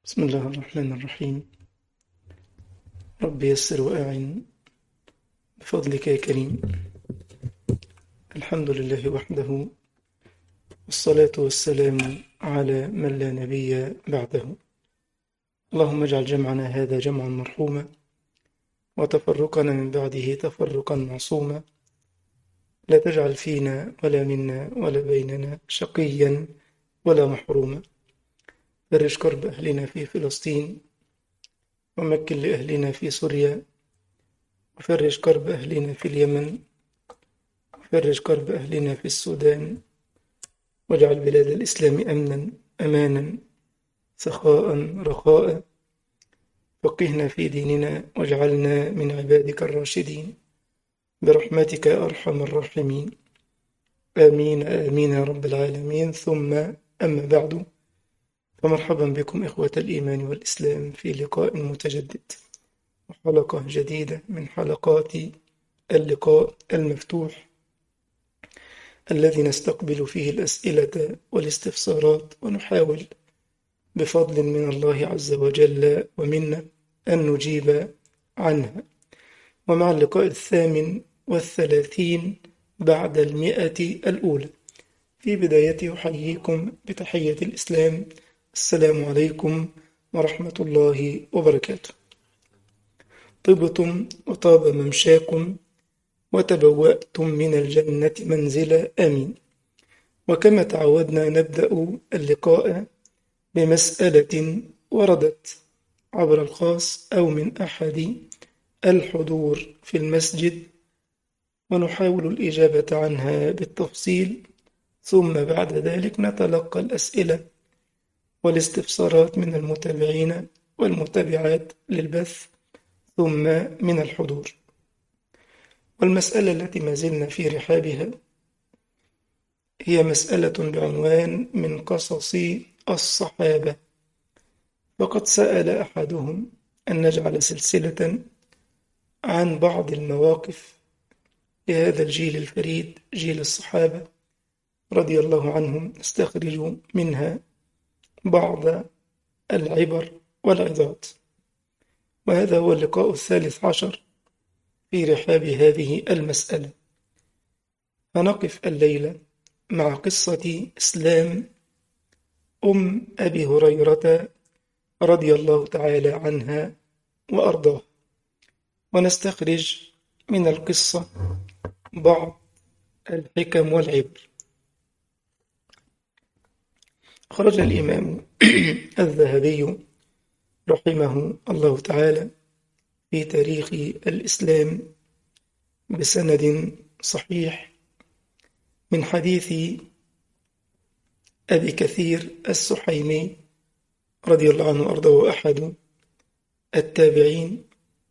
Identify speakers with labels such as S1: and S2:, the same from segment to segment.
S1: بسم الله الرحمن الرحيم رب يسر وأعن بفضلك يا كريم الحمد لله وحده والصلاة والسلام على من لا نبي بعده اللهم اجعل جمعنا هذا جمعا مرحوما وتفرقنا من بعده تفرقا معصوما لا تجعل فينا ولا منا ولا بيننا شقيا ولا محروما فرج كرب أهلنا في فلسطين ومكن لأهلنا في سوريا وفرج كرب أهلنا في اليمن وفرج كرب أهلنا في السودان واجعل بلاد الإسلام أمنا أمانا سخاء رخاء فقهنا في ديننا واجعلنا من عبادك الراشدين برحمتك يا أرحم الراحمين آمين آمين يا رب العالمين ثم أما بعد فمرحبا بكم إخوة الإيمان والإسلام في لقاء متجدد وحلقة جديدة من حلقات اللقاء المفتوح الذي نستقبل فيه الأسئلة والاستفسارات ونحاول بفضل من الله عز وجل ومنا أن نجيب عنها ومع اللقاء الثامن والثلاثين بعد المئة الأولى في بدايته أحييكم بتحية الإسلام السلام عليكم ورحمة الله وبركاته طبتم وطاب ممشاكم وتبوأتم من الجنة منزلا آمين وكما تعودنا نبدأ اللقاء بمسألة وردت عبر الخاص أو من أحد الحضور في المسجد ونحاول الإجابة عنها بالتفصيل ثم بعد ذلك نتلقى الأسئلة والاستفسارات من المتابعين والمتابعات للبث ثم من الحضور والمسألة التي ما زلنا في رحابها هي مسألة بعنوان من قصص الصحابة وقد سأل أحدهم أن نجعل سلسلة عن بعض المواقف لهذا الجيل الفريد جيل الصحابة رضي الله عنهم نستخرج منها بعض العبر والعظات وهذا هو اللقاء الثالث عشر في رحاب هذه المسألة فنقف الليلة مع قصة إسلام أم أبي هريرة رضي الله تعالى عنها وأرضاه ونستخرج من القصة بعض الحكم والعبر خرج الإمام الذهبي رحمه الله تعالى في تاريخ الإسلام بسند صحيح من حديث أبي كثير السحيمي رضي الله عنه وأرضاه أحد التابعين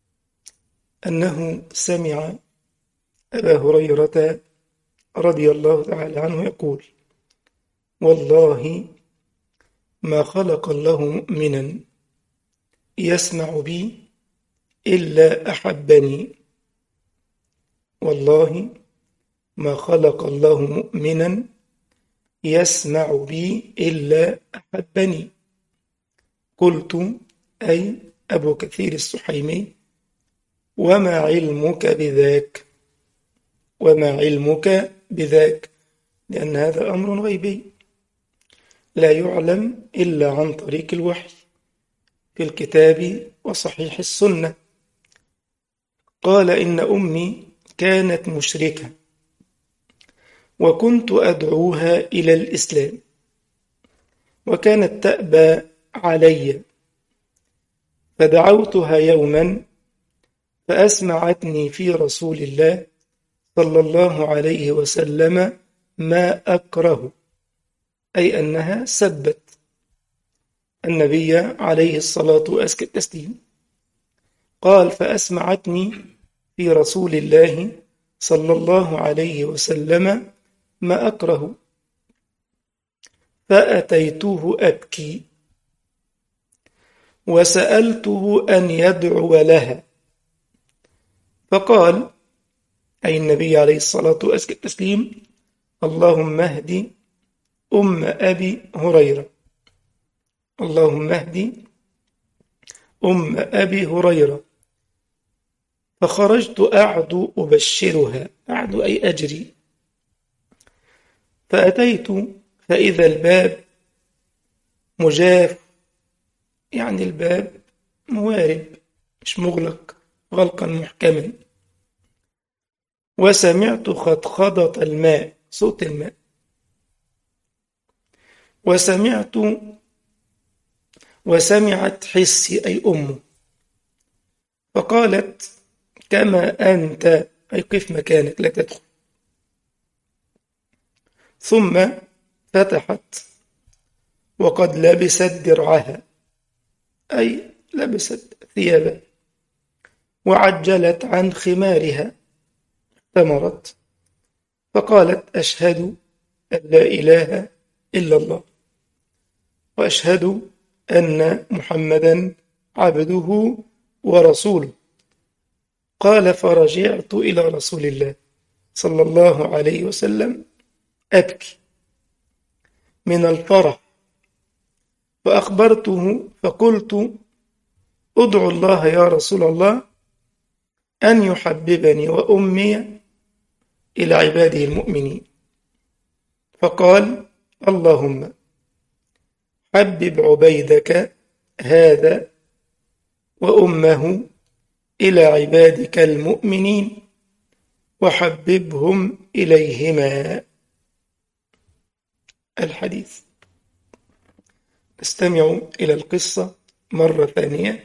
S1: أنه سمع أبا هريرة رضي الله تعالى عنه يقول والله ما خلق الله مؤمنا يسمع بي إلا أحبني والله ما خلق الله مؤمنا يسمع بي إلا أحبني قلت أي أبو كثير السحيمي وما علمك بذاك وما علمك بذاك لأن هذا أمر غيبي لا يعلم إلا عن طريق الوحي في الكتاب وصحيح السنة قال إن أمي كانت مشركة وكنت أدعوها إلى الإسلام وكانت تأبى علي فدعوتها يوما فأسمعتني في رسول الله صلى الله عليه وسلم ما أكره أي أنها سبت النبي عليه الصلاة وأزكى التسليم قال فأسمعتني في رسول الله صلى الله عليه وسلم ما أكره فأتيته أبكي وسألته أن يدعو لها فقال أي النبي عليه الصلاة وأزكى التسليم اللهم اهدي أم أبي هريرة اللهم اهدي أم أبي هريرة فخرجت أعد أبشرها أعد أي أجري فأتيت فإذا الباب مجاف يعني الباب موارب مش مغلق غلقا محكما وسمعت خطخضة الماء صوت الماء وسمعت وسمعت حسي أي أمه فقالت كما أنت أي قف مكانك لا تدخل ثم فتحت وقد لبست درعها أي لبست ثيابها وعجلت عن خمارها ثمرت فقالت أشهد أن لا إله إلا الله وأشهد أن محمدا عبده ورسوله قال فرجعت إلى رسول الله صلى الله عليه وسلم أبكي من الفرح فأخبرته فقلت ادعو الله يا رسول الله أن يحببني وأمي إلى عباده المؤمنين فقال اللهم حبب عبيدك هذا وأمه إلى عبادك المؤمنين وحببهم إليهما الحديث نستمع إلى القصة مرة ثانية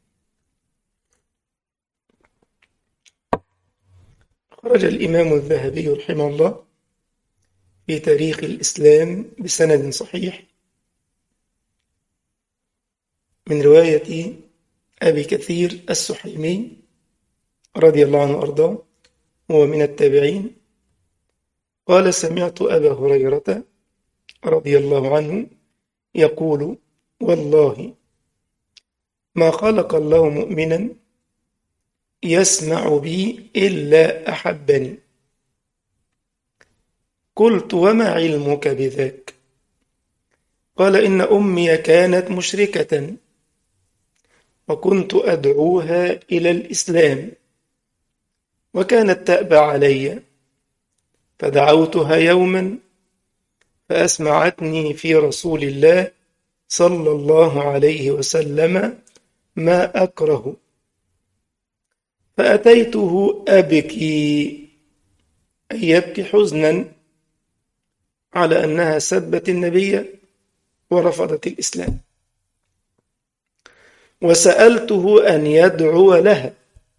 S1: خرج الإمام الذهبي رحمه الله في تاريخ الإسلام بسند صحيح من رواية أبي كثير السحيمي رضي الله عنه وأرضاه هو من التابعين قال سمعت أبا هريرة رضي الله عنه يقول والله ما خلق الله مؤمنا يسمع بي إلا أحبني قلت وما علمك بذاك قال إن أمي كانت مشركة وكنت أدعوها إلى الإسلام وكانت تأبى علي فدعوتها يوما فأسمعتني في رسول الله صلى الله عليه وسلم ما أكره فأتيته أبكي أي يبكي حزنا على أنها سبت النبي ورفضت الإسلام وسألته أن يدعو لها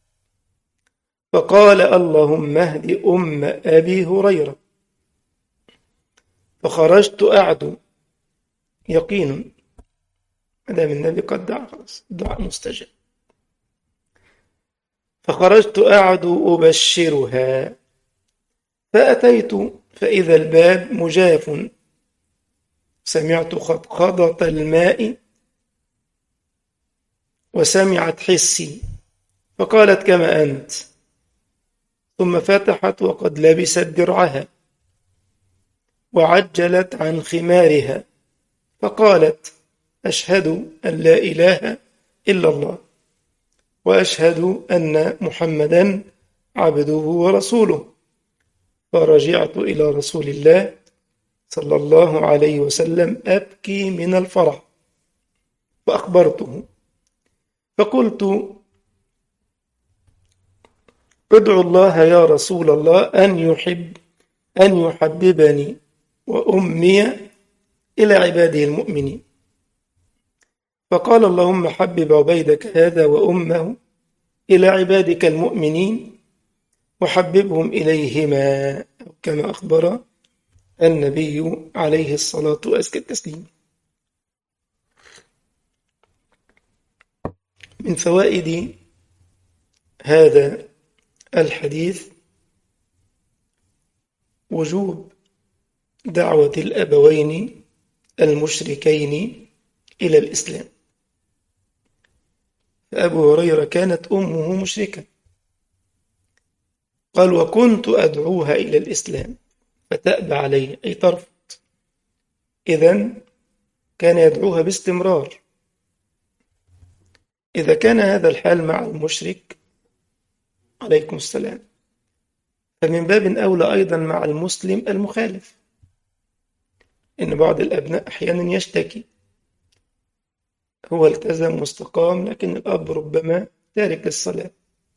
S1: فقال اللهم اهد أم أبي هريرة فخرجت أعدو يقين مدام النبي قد دعا خلاص الدعاء مستجاب فخرجت أعدو أبشرها فأتيت فإذا الباب مجاف سمعت خضخضة الماء وسمعت حسي فقالت كما أنت ثم فتحت وقد لبست درعها وعجلت عن خمارها فقالت أشهد أن لا إله إلا الله وأشهد أن محمدا عبده ورسوله فرجعت إلى رسول الله صلى الله عليه وسلم أبكي من الفرح فأخبرته فقلت ادعو الله يا رسول الله أن يحب أن يحببني وأمي إلى عباده المؤمنين فقال اللهم حبب عبيدك هذا وأمه إلى عبادك المؤمنين وحببهم إليهما كما أخبر النبي عليه الصلاة وأزكى التسليم من فوائد هذا الحديث وجوب دعوة الأبوين المشركين إلى الإسلام فأبو هريرة كانت أمه مشركة قال وكنت أدعوها إلى الإسلام فتأبى علي أي ترفض إذن كان يدعوها باستمرار إذا كان هذا الحال مع المشرك عليكم السلام فمن باب أولى أيضا مع المسلم المخالف إن بعض الأبناء أحيانا يشتكي هو التزم واستقام لكن الأب ربما تارك للصلاة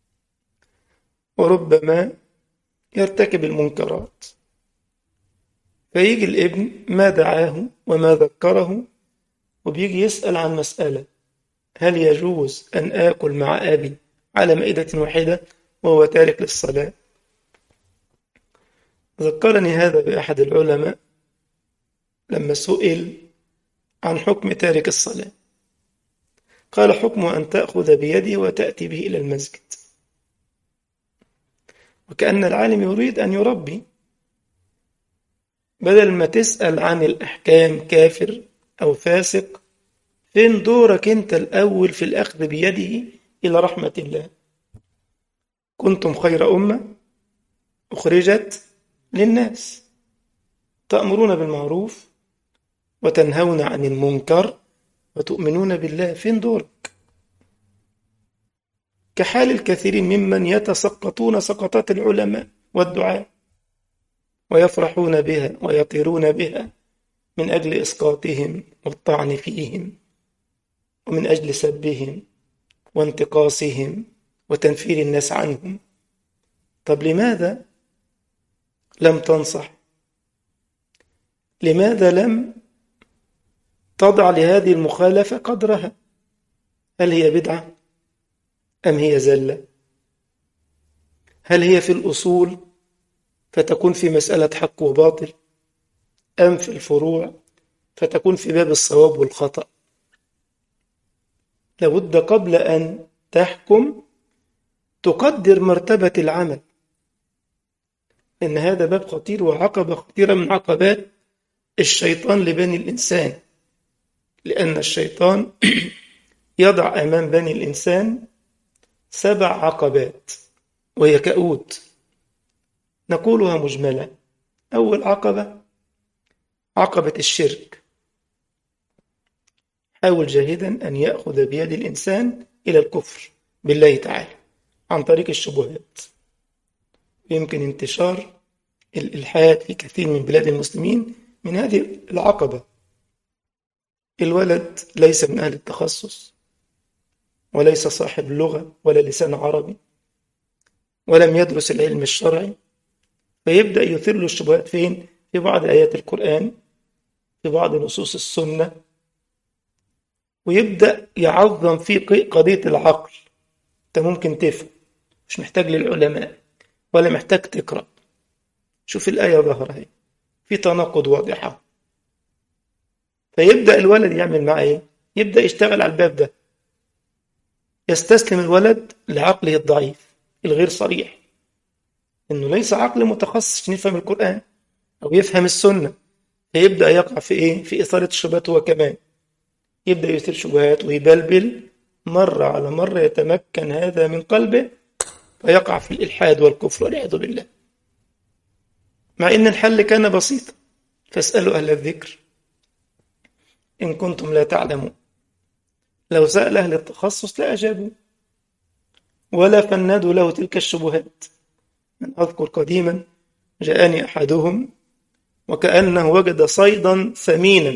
S1: وربما يرتكب المنكرات فيجي الابن ما دعاه وما ذكره وبيجي يسأل عن مسألة هل يجوز أن آكل مع أبي على مائدة واحدة وهو تارك للصلاة ذكرني هذا بأحد العلماء لما سئل عن حكم تارك الصلاة قال حكمه أن تأخذ بيده وتأتي به إلى المسجد وكأن العالم يريد أن يربي بدل ما تسأل عن الأحكام كافر أو فاسق فين دورك أنت الأول في الأخذ بيده إلى رحمة الله كنتم خير أمة أخرجت للناس تأمرون بالمعروف وتنهون عن المنكر وتؤمنون بالله فين دورك كحال الكثير ممن يتسقطون سقطات العلماء والدعاء ويفرحون بها ويطيرون بها من أجل إسقاطهم والطعن فيهم ومن أجل سبهم وانتقاصهم وتنفير الناس عنهم طب لماذا لم تنصح لماذا لم تضع لهذه المخالفة قدرها هل هي بدعة أم هي زلة هل هي في الأصول فتكون في مسألة حق وباطل أم في الفروع فتكون في باب الصواب والخطأ لابد قبل أن تحكم تقدر مرتبة العمل إن هذا باب خطير وعقبة خطيرة من عقبات الشيطان لبني الإنسان لأن الشيطان يضع أمام بني الإنسان سبع عقبات وهي كؤوت نقولها مجملة أول عقبة عقبة الشرك حاول جاهدا أن يأخذ بيد الإنسان إلى الكفر بالله تعالى عن طريق الشبهات يمكن انتشار الإلحاد في كثير من بلاد المسلمين من هذه العقبة الولد ليس من أهل التخصص وليس صاحب لغة ولا لسان عربي ولم يدرس العلم الشرعي فيبدأ يثير له الشبهات فين؟ في بعض آيات القرآن في بعض نصوص السنة ويبدأ يعظم في قضية العقل أنت ممكن تفهم مش محتاج للعلماء ولا محتاج تقرأ شوف الآية ظهر اهي في تناقض واضحة فيبدأ الولد يعمل معاه ايه؟ يبدأ يشتغل على الباب ده يستسلم الولد لعقله الضعيف الغير صريح انه ليس عقل متخصص عشان يفهم القرآن او يفهم السنة فيبدأ يقع في ايه؟ في إثارة الشبهات هو كمان يبدأ يثير شبهات ويبلبل مرة على مرة يتمكن هذا من قلبه فيقع في الإلحاد والكفر والعياذ بالله مع إن الحل كان بسيطا فاسألوا أهل الذكر إن كنتم لا تعلمون لو سأل أهل التخصص لأجابوا ولا فندوا له تلك الشبهات من أذكر قديما جاءني أحدهم وكأنه وجد صيدا ثمينا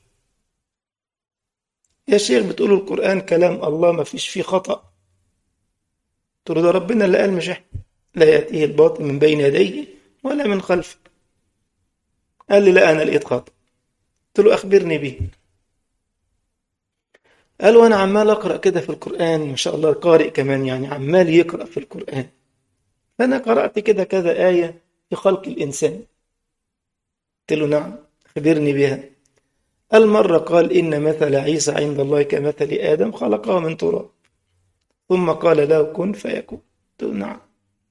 S1: يا شيخ بتقولوا القرآن كلام الله ما فيش فيه خطأ قلت له ده ربنا اللي قال مش احنا لا يأتيه الباطل من بين يديه ولا من خلفه قال لي لا أنا لقيت خطأ قلت له أخبرني به قال وأنا عمال أقرأ كده في القرآن ما شاء الله قارئ كمان يعني عمال يقرأ في القرآن فأنا قرأت كده كذا آية في خلق الإنسان قلت له نعم أخبرني بها قال مرة قال إن مثل عيسى عند الله كمثل آدم خلقه من تراب ثم قال له كن فيكون قلت له نعم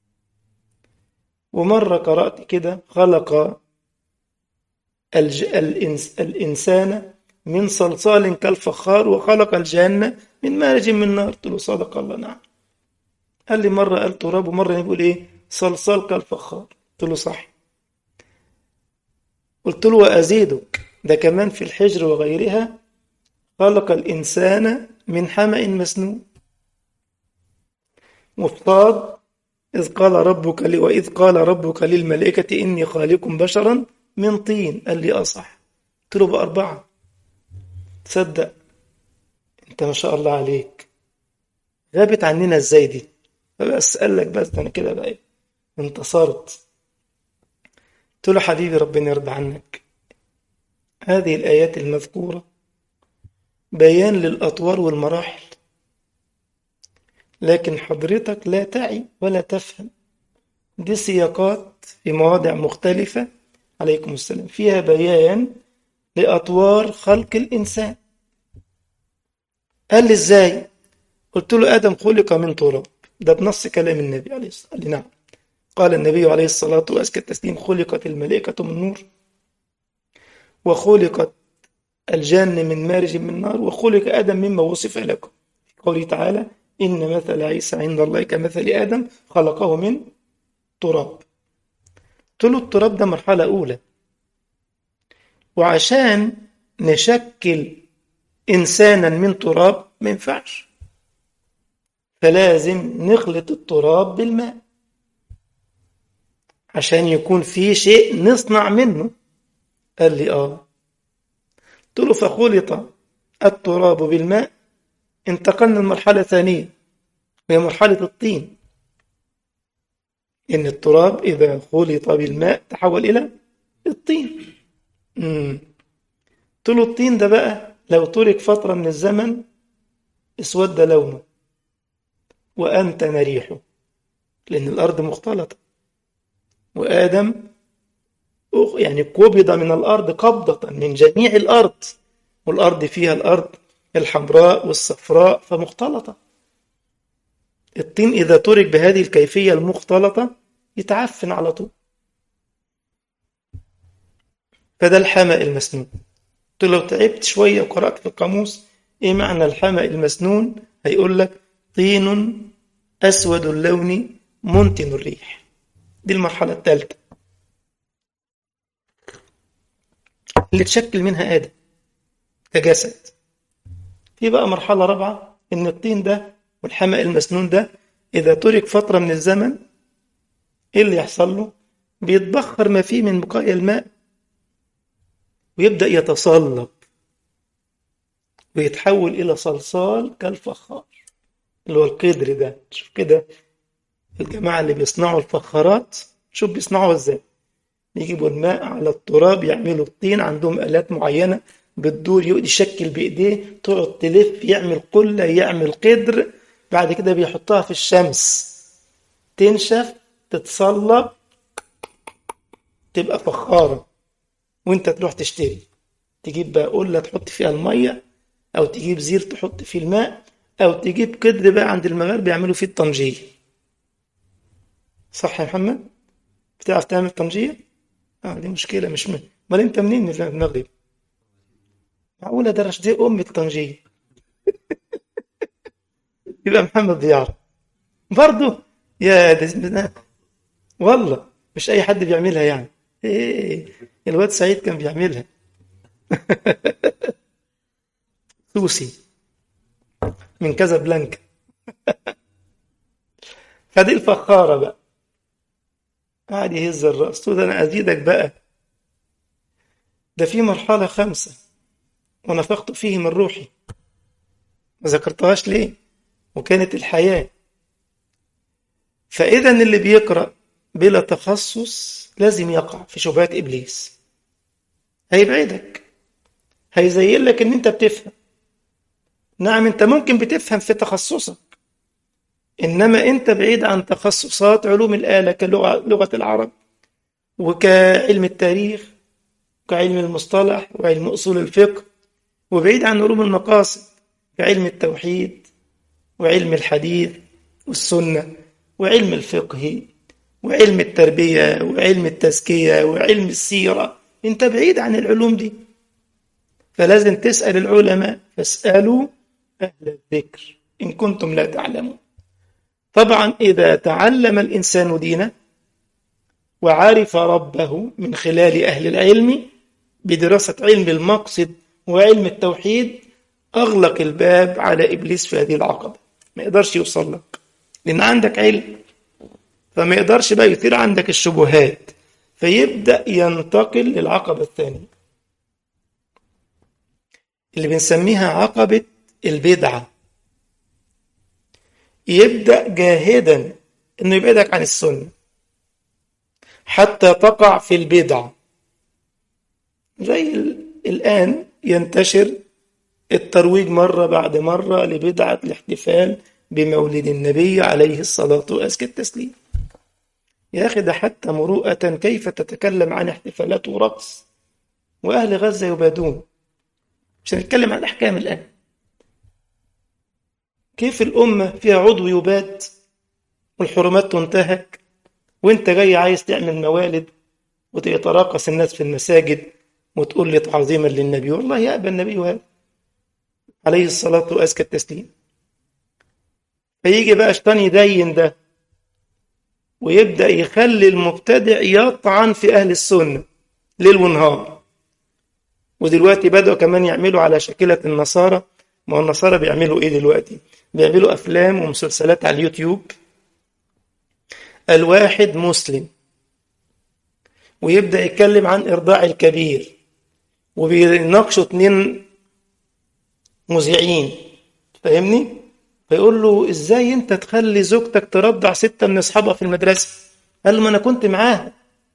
S1: ومرة قرأت كده خلق الج... الإنس... الإنسان من صلصال كالفخار وخلق الجنة من مارج من نار قلت له صدق الله نعم قال لي مرة قال تراب ومرة يقول إيه صلصال كالفخار قلت له صح قلت له وأزيدك ده كمان في الحجر وغيرها خلق الإنسان من حمأ مسنون وفي صاد إذ قال ربك لي وإذ قال ربك للملائكة إني خالق بشرا من طين قال لي أصح قلت له بأربعة تصدق أنت ما شاء الله عليك غابت عننا إزاي دي فبسألك بس أنا كده بقى انتصرت قلت له حبيبي ربنا يرضى عنك هذه الآيات المذكورة بيان للأطوار والمراحل لكن حضرتك لا تعي ولا تفهم دي سياقات في مواضع مختلفة عليكم السلام فيها بيان لأطوار خلق الإنسان قال لي إزاي قلت له آدم خلق من تراب ده بنص كلام النبي عليه الصلاة والسلام نعم قال النبي عليه الصلاة وأزكى التسليم خلقت الملائكة من نور وخلقت الجان من مارج من نار وخلق آدم مما وصف لكم في قوله تعالى إن مثل عيسى عند الله كمثل آدم خلقه من تراب قلت له التراب ده مرحلة أولى وعشان نشكل إنسانا من تراب ما ينفعش فلازم نخلط التراب بالماء عشان يكون في شيء نصنع منه قال لي آه قلت له فخلط التراب بالماء انتقلنا لمرحلة ثانية وهي مرحلة الطين إن التراب إذا خلط بالماء تحول إلى الطين امم قلت له الطين ده بقى لو ترك فترة من الزمن اسود لونه وأنتن ريحه لأن الأرض مختلطة وآدم يعني قبض من الأرض قبضة من جميع الأرض والأرض فيها الأرض الحمراء والصفراء فمختلطة الطين إذا ترك بهذه الكيفية المختلطة يتعفن على طول فده الحمأ المسنون قلت لو تعبت شوية وقرأت في القاموس إيه معنى الحمأ المسنون هيقول لك طين أسود اللون منتن الريح دي المرحلة الثالثة اللي تشكل منها آدم كجسد في بقى مرحلة رابعة إن الطين ده والحمأ المسنون ده إذا ترك فترة من الزمن إيه اللي يحصل له؟ بيتبخر ما فيه من بقايا الماء ويبدأ يتصلب ويتحول إلى صلصال كالفخار اللي هو القدر ده شوف كده الجماعة اللي بيصنعوا الفخارات شوف بيصنعوا ازاي يجيبوا الماء على التراب يعملوا الطين عندهم آلات معينة بتدور يقعد يشكل بإيديه تقعد تلف يعمل قلة يعمل قدر بعد كده بيحطها في الشمس تنشف تتصلب تبقى فخارة وانت تروح تشتري تجيب بقى قلة تحط فيها المية أو تجيب زير تحط فيه الماء أو تجيب قدر بقى عند المغاربة يعملوا فيه الطنجية صح يا محمد؟ بتعرف تعمل طنجية؟ اه دي مشكلة مش من امال انت منين من المغرب؟ معقولة ده دي أم الطنجية يبقى محمد بيعرف برضه يا ده والله مش أي حد بيعملها يعني إيه الواد سعيد كان بيعملها سوسي من كازابلانكا فدي الفخارة بقى قاعد يهز الرأس تقول أنا أزيدك بقى ده في مرحلة خمسة ونفخت فيه من روحي ما ذكرتهاش ليه وكانت الحياة فإذا اللي بيقرأ بلا تخصص لازم يقع في شبهات إبليس هيبعدك هيزين لك إن أنت بتفهم نعم أنت ممكن بتفهم في تخصصك إنما أنت بعيد عن تخصصات علوم الآلة كلغة لغة العرب وكعلم التاريخ وكعلم المصطلح وعلم أصول الفقه وبعيد عن علوم المقاصد كعلم التوحيد وعلم الحديث والسنة وعلم الفقه وعلم التربية وعلم التزكية وعلم السيرة أنت بعيد عن العلوم دي فلازم تسأل العلماء فاسألوا أهل الذكر إن كنتم لا تعلمون طبعا إذا تعلم الإنسان دينه وعرف ربه من خلال أهل العلم بدراسة علم المقصد وعلم التوحيد أغلق الباب على إبليس في هذه العقبة ما يقدرش يوصل لك لأن عندك علم فما يقدرش بقى يثير عندك الشبهات فيبدأ ينتقل للعقبة الثانية اللي بنسميها عقبة البدعة يبدأ جاهدا انه يبعدك عن السنة حتى تقع في البدعة زي الآن ينتشر الترويج مرة بعد مرة لبدعة الاحتفال بمولد النبي عليه الصلاة وأزكى التسليم يا أخي ده حتى مروءة كيف تتكلم عن احتفالات ورقص وأهل غزة يبادون مش هنتكلم عن الأحكام الآن كيف الأمة فيها عضو يباد والحرمات تنتهك وانت جاي عايز تعمل موالد وتتراقص الناس في المساجد وتقول لي تعظيما للنبي والله يأبى النبي هذا عليه الصلاة وأزكى التسليم فيجي بقى شيطان يدين ده ويبدأ يخلي المبتدع يطعن في أهل السنة ليل ونهار ودلوقتي بدأوا كمان يعملوا على شكلة النصارى ما هو النصارى بيعملوا إيه دلوقتي بيعملوا أفلام ومسلسلات على اليوتيوب الواحد مسلم ويبدأ يتكلم عن إرضاع الكبير وبيناقشوا اتنين مذيعين فاهمني؟ فيقول له ازاي انت تخلي زوجتك ترضع ستة من اصحابها في المدرسة قال له ما انا كنت معاها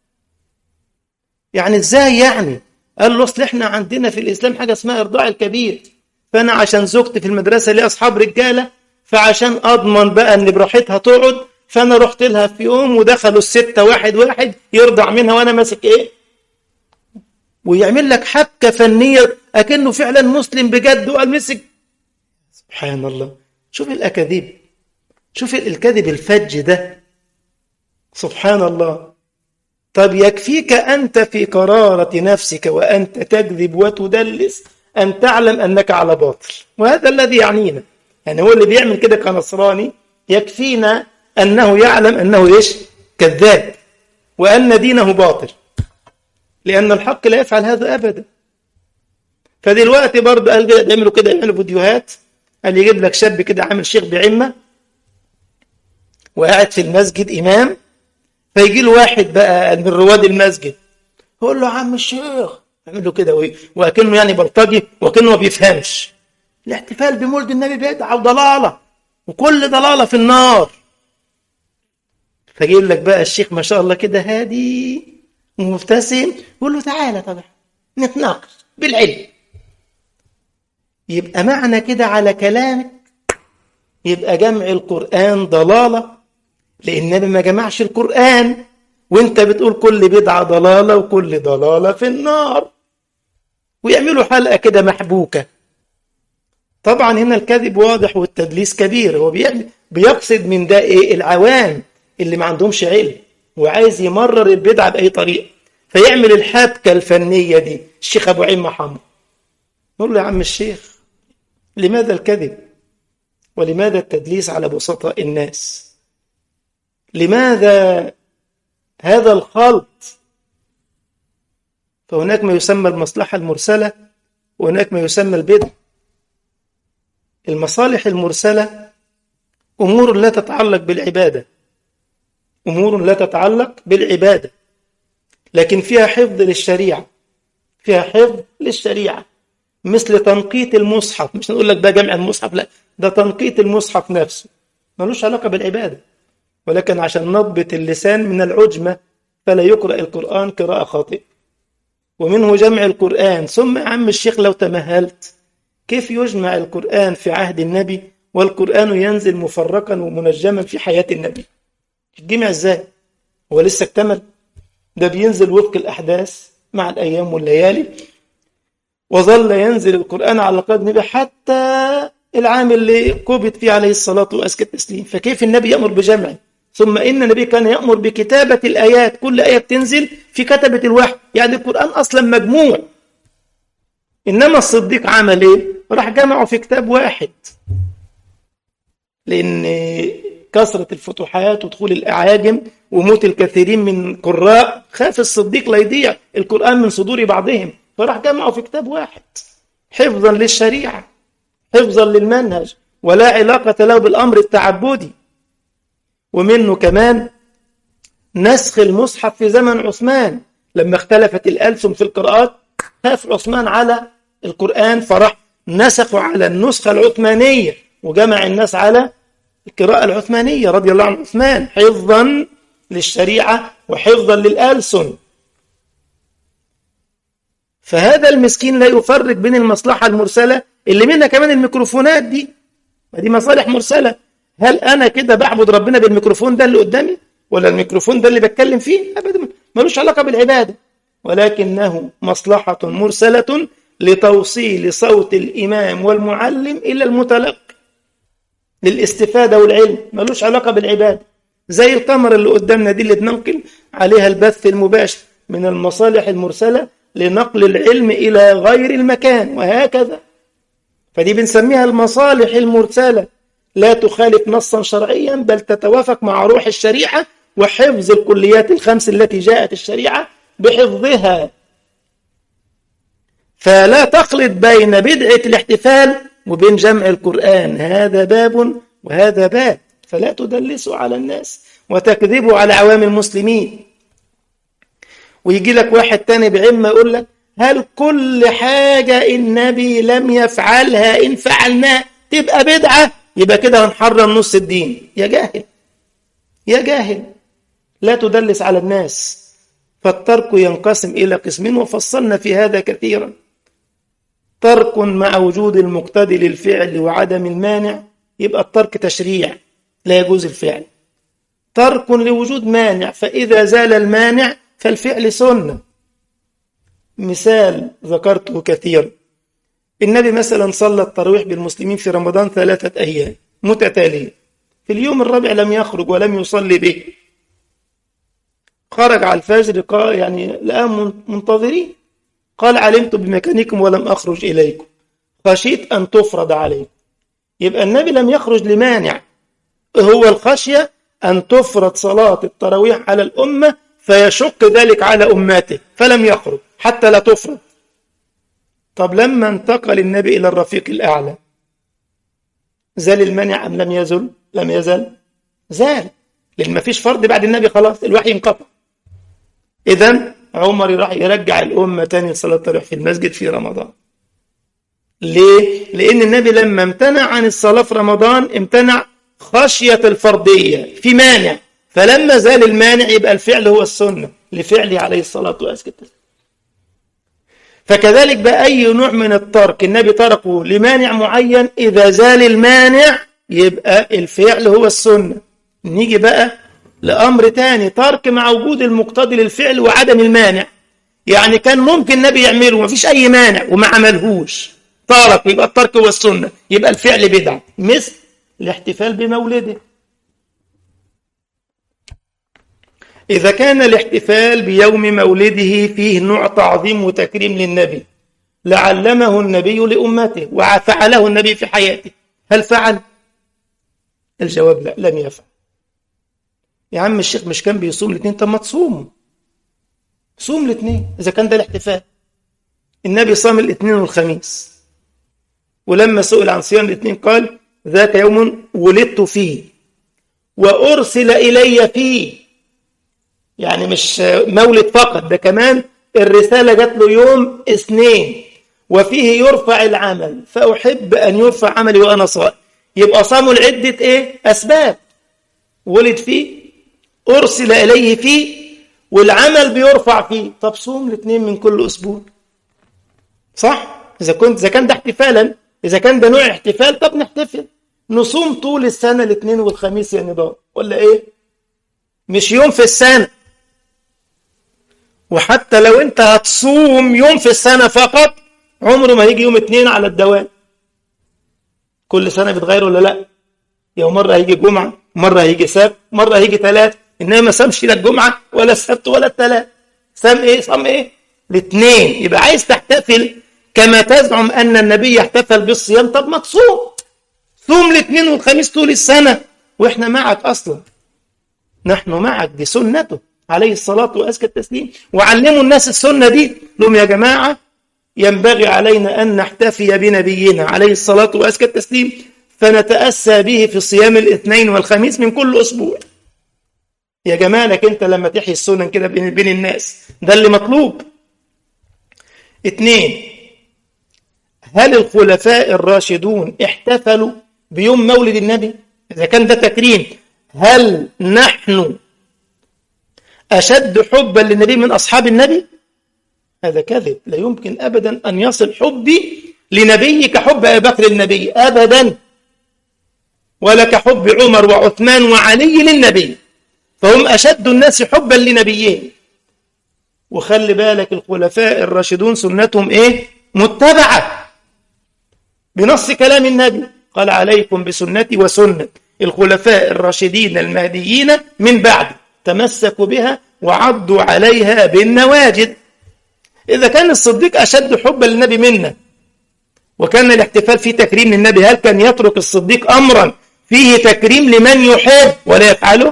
S1: يعني ازاي يعني قال له اصل احنا عندنا في الاسلام حاجة اسمها ارضاع الكبير فانا عشان زوجتي في المدرسة ليها اصحاب رجالة فعشان اضمن بقى ان براحتها تقعد فانا رحت لها في يوم ودخلوا الستة واحد واحد يرضع منها وانا ماسك ايه ويعمل لك حبكة فنية اكنه فعلا مسلم بجد وقال مسك سبحان الله شوف الأكاذيب شوف الكذب الفج ده سبحان الله طب يكفيك أنت في قرارة نفسك وأنت تكذب وتدلس أن تعلم أنك على باطل وهذا الذي يعنينا يعني هو اللي بيعمل كده كنصراني يكفينا أنه يعلم أنه إيش كذاب وأن دينه باطل لأن الحق لا يفعل هذا أبدا فدلوقتي برضه قال كده بيعملوا كده يعملوا فيديوهات قال يجيب لك شاب كده عامل شيخ بعمة وقاعد في المسجد إمام فيجي له واحد بقى من رواد المسجد يقول له عم الشيخ يعمل له كده وكأنه يعني بلطجي وكأنه ما بيفهمش الاحتفال بمولد النبي بدعة وضلالة وكل ضلالة في النار فيجيب لك بقى الشيخ ما شاء الله كده هادي ومبتسم يقول له تعالى طبعا نتناقش بالعلم يبقى معنى كده على كلامك يبقى جمع القرآن ضلالة لأن النبي ما جمعش القرآن وانت بتقول كل بدعة ضلالة وكل ضلالة في النار ويعملوا حلقة كده محبوكة طبعا هنا الكذب واضح والتدليس كبير هو بيقصد من ده ايه العوام اللي ما عندهمش علم وعايز يمرر البدعة بأي طريقة فيعمل الحبكة الفنية دي الشيخ أبو عين محمد نقول له يا عم الشيخ لماذا الكذب ولماذا التدليس على بسطاء الناس لماذا هذا الخلط فهناك ما يسمى المصلحة المرسلة وهناك ما يسمى البدع المصالح المرسلة أمور لا تتعلق بالعبادة أمور لا تتعلق بالعبادة لكن فيها حفظ للشريعة فيها حفظ للشريعة مثل تنقيط المصحف مش نقول لك ده جمع المصحف لا ده تنقيط المصحف نفسه ملوش علاقة بالعبادة ولكن عشان نضبط اللسان من العجمة فلا يقرأ القرآن قراءة خاطئة ومنه جمع القرآن ثم يا عم الشيخ لو تمهلت كيف يجمع القرآن في عهد النبي والقرآن ينزل مفرقا ومنجما في حياة النبي الجمع ازاي هو لسه اكتمل ده بينزل وفق الأحداث مع الأيام والليالي وظل ينزل القرآن على قدر النبي حتى العام اللي قبض فيه عليه الصلاة وأزكى التسليم فكيف النبي يأمر بجمعه ثم إن النبي كان يأمر بكتابة الآيات كل آية بتنزل في كتبة الوحي يعني القرآن أصلا مجموع إنما الصديق عمل إيه؟ راح جمعه في كتاب واحد لأن كثرة الفتوحات ودخول الأعاجم وموت الكثيرين من قراء خاف الصديق لا يضيع القرآن من صدور بعضهم فراح جمعه في كتاب واحد حفظا للشريعة حفظا للمنهج ولا علاقة له بالأمر التعبدي ومنه كمان نسخ المصحف في زمن عثمان لما اختلفت الألسن في القراءات خاف عثمان على القرآن فراح نسخوا على النسخة العثمانية وجمع الناس على القراءة العثمانية رضي الله عن عثمان حفظا للشريعة وحفظا للألسن فهذا المسكين لا يفرق بين المصلحة المرسلة اللي منها كمان الميكروفونات دي ما دي مصالح مرسلة هل أنا كده بعبد ربنا بالميكروفون ده اللي قدامي ولا الميكروفون ده اللي بتكلم فيه أبدا ملوش علاقة بالعبادة ولكنه مصلحة مرسلة لتوصيل صوت الإمام والمعلم إلى المتلقي للاستفادة والعلم ملوش علاقة بالعبادة زي الكاميرا اللي قدامنا دي اللي بننقل عليها البث المباشر من المصالح المرسلة لنقل العلم إلى غير المكان وهكذا فدي بنسميها المصالح المرسلة لا تخالف نصا شرعيا بل تتوافق مع روح الشريعة وحفظ الكليات الخمس التي جاءت الشريعة بحفظها فلا تخلط بين بدعة الاحتفال وبين جمع القرآن هذا باب وهذا باب فلا تدلسوا على الناس وتكذبوا على عوام المسلمين ويجي لك واحد تاني بعمة يقول لك هل كل حاجة النبي لم يفعلها إن فعلناها تبقى بدعة يبقى كده هنحرم نص الدين يا جاهل يا جاهل لا تدلس على الناس فالترك ينقسم إلى قسمين وفصلنا في هذا كثيرا ترك مع وجود المقتضي للفعل وعدم المانع يبقى الترك تشريع لا يجوز الفعل ترك لوجود مانع فإذا زال المانع فالفعل سنة مثال ذكرته كثيرا النبي مثلا صلى التراويح بالمسلمين في رمضان ثلاثة أيام متتالية في اليوم الرابع لم يخرج ولم يصلي به خرج على الفجر قال يعني الآن منتظرين قال علمت بمكانكم ولم أخرج إليكم خشيت أن تفرض عليكم يبقى النبي لم يخرج لمانع هو الخشية أن تفرض صلاة التراويح على الأمة فيشق ذلك على أمته فلم يخرج حتى لا تفرض طب لما انتقل النبي إلى الرفيق الأعلى زال المانع أم لم يزل لم يزل زال لأن ما فيش فرض بعد النبي خلاص الوحي انقطع إذا عمر راح يرجع الأمة تاني لصلاة التراويح في المسجد في رمضان ليه؟ لأن النبي لما امتنع عن الصلاة في رمضان امتنع خشية الفرضية في مانع فلما زال المانع يبقى الفعل هو السنة لفعله عليه الصلاة والسلام فكذلك بأي نوع من الترك النبي تركه لمانع معين إذا زال المانع يبقى الفعل هو السنة نيجي بقى لأمر تاني ترك مع وجود المقتضي للفعل وعدم المانع يعني كان ممكن النبي يعمله ومفيش أي مانع وما عملهوش ترك يبقى الترك هو السنة يبقى الفعل بدعة مثل الاحتفال بمولده إذا كان الاحتفال بيوم مولده فيه نوع تعظيم وتكريم للنبي لعلمه النبي لأمته وفعله النبي في حياته هل فعل؟ الجواب لا لم يفعل يا عم الشيخ مش كان بيصوم الاثنين طب ما تصوم صوم الاثنين إذا كان ده الاحتفال النبي صام الاثنين والخميس ولما سئل عن صيام الاثنين قال ذاك يوم ولدت فيه وأرسل إلي فيه يعني مش مولد فقط ده كمان الرسالة جات له يوم اثنين وفيه يرفع العمل فأحب أن يرفع عملي وأنا صائم يبقى صاموا لعدة إيه؟ أسباب ولد فيه أرسل إليه فيه والعمل بيرفع فيه طب صوم الاثنين من كل أسبوع صح؟ إذا كنت إذا كان ده احتفالا إذا كان ده نوع احتفال طب نحتفل نصوم طول السنة الاثنين والخميس يا نضال ولا إيه؟ مش يوم في السنة وحتى لو انت هتصوم يوم في السنة فقط عمره ما هيجي يوم اتنين على الدوام كل سنة بتغير ولا لا يوم مرة هيجي جمعة مرة هيجي سبت مرة هيجي ثلاث انما ما سامش لا الجمعة ولا السبت ولا الثلاث سام ايه صام ايه الاثنين يبقى عايز تحتفل كما تزعم ان النبي يحتفل بالصيام طب ما تصوم صوم الاثنين والخميس طول السنة واحنا معك اصلا نحن معك دي سنته عليه الصلاة وأزكى التسليم وعلموا الناس السنة دي لهم يا جماعة ينبغي علينا أن نحتفي بنبينا عليه الصلاة وأزكى التسليم فنتأسى به في صيام الاثنين والخميس من كل أسبوع يا جمالك انت لما تحيي السنن كده بين, بين الناس ده اللي مطلوب اتنين هل الخلفاء الراشدون احتفلوا بيوم مولد النبي إذا كان ده تكريم هل نحن أشد حبا للنبي من أصحاب النبي هذا كذب لا يمكن أبدا أن يصل حبي لنبي كحب أبي بكر النبي أبدا ولا كحب عمر وعثمان وعلي للنبي فهم أشد الناس حبا لنبيهم وخلي بالك الخلفاء الراشدون سنتهم إيه متبعة بنص كلام النبي قال عليكم بسنتي وسنة الخلفاء الراشدين المهديين من بعد تمسكوا بها وعضوا عليها بالنواجد إذا كان الصديق أشد حبا للنبي منا وكان الاحتفال فيه تكريم للنبي هل كان يترك الصديق أمرا فيه تكريم لمن يحب ولا يفعله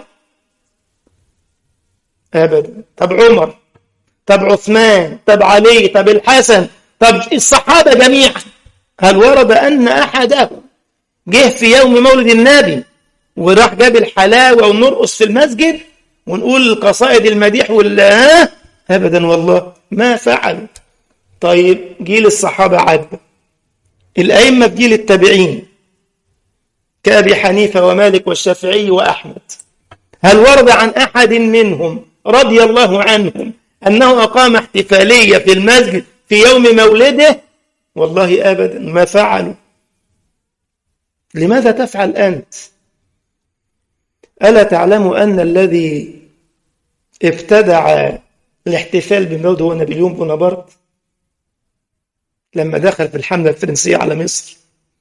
S1: أبدا طب عمر طب عثمان طب علي طب الحسن طب الصحابة جميعا هل ورد أن أحدهم جه في يوم مولد النبي وراح جاب الحلاوة ونرقص في المسجد ونقول القصائد المديح ولا أبدا والله ما فعلوا طيب جيل الصحابة عدى الأئمة في جيل التابعين كأبي حنيفة ومالك والشافعي وأحمد هل ورد عن أحد منهم رضي الله عنهم أنه أقام احتفالية في المسجد في يوم مولده والله أبدا ما فعلوا لماذا تفعل أنت ألا تعلم أن الذي ابتدع الاحتفال بمولد هو نابليون بونابرت لما دخل في الحملة الفرنسية على مصر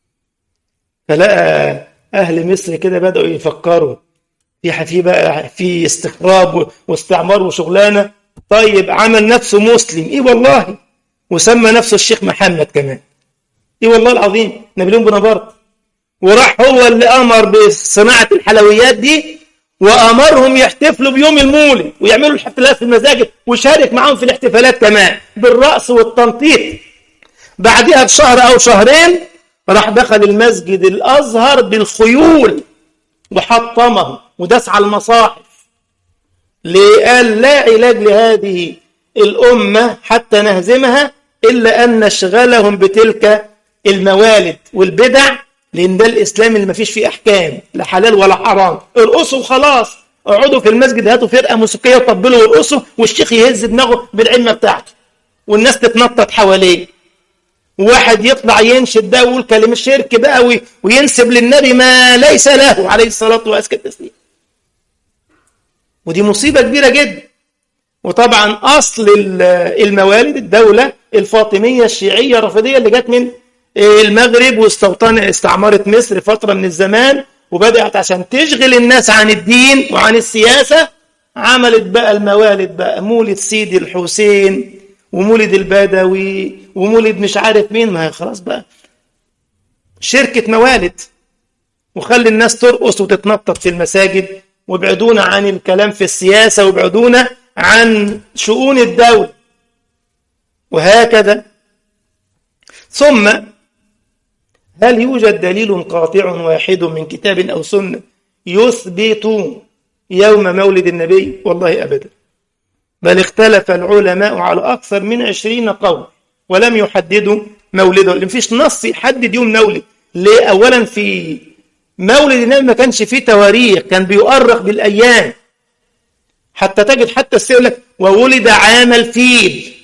S1: فلقى أهل مصر كده بدأوا يفكروا في في بقى في استخراب واستعمار وشغلانة طيب عمل نفسه مسلم إيه والله وسمى نفسه الشيخ محمد كمان إيه والله العظيم نابليون بونابرت وراح هو اللي أمر بصناعة الحلويات دي وأمرهم يحتفلوا بيوم المولد ويعملوا الحفلات في المساجد وشارك معاهم في الاحتفالات كمان بالرأس والتنطيط بعدها بشهر أو شهرين راح دخل المسجد الأزهر بالخيول وحطمه وداس على المصاحف قال لا علاج لهذه الأمة حتى نهزمها إلا أن نشغلهم بتلك الموالد والبدع لأن ده الإسلام اللي ما فيش فيه أحكام لا حلال ولا حرام ارقصوا وخلاص اقعدوا في المسجد هاتوا فرقة موسيقية وطبلوا وارقصوا والشيخ يهز دماغه بالعلمة بتاعته والناس تتنطط حواليه واحد يطلع ينشد ده ويقول كلمة شرك بقى وينسب للنبي ما ليس له عليه الصلاة وأزكى التسليم ودي مصيبة كبيرة جدا وطبعا أصل الموالد الدولة الفاطمية الشيعية الرافضية اللي جت من المغرب واستوطن استعمرت مصر فترة من الزمان وبدأت عشان تشغل الناس عن الدين وعن السياسة عملت بقى الموالد بقى مولد سيدي الحسين ومولد البدوي ومولد مش عارف مين ما هي خلاص بقى شركة موالد وخلي الناس ترقص وتتنطط في المساجد وابعدونا عن الكلام في السياسة وابعدونا عن شؤون الدولة وهكذا ثم هل يوجد دليل قاطع واحد من كتاب أو سنة يثبت يوم مولد النبي والله أبدا بل اختلف العلماء على أكثر من عشرين قول ولم يحددوا مولده لأن فيش نص يحدد يوم مولد ليه أولا في مولد النبي ما كانش فيه تواريخ كان بيؤرخ بالأيام حتى تجد حتى السير لك وولد عام الفيل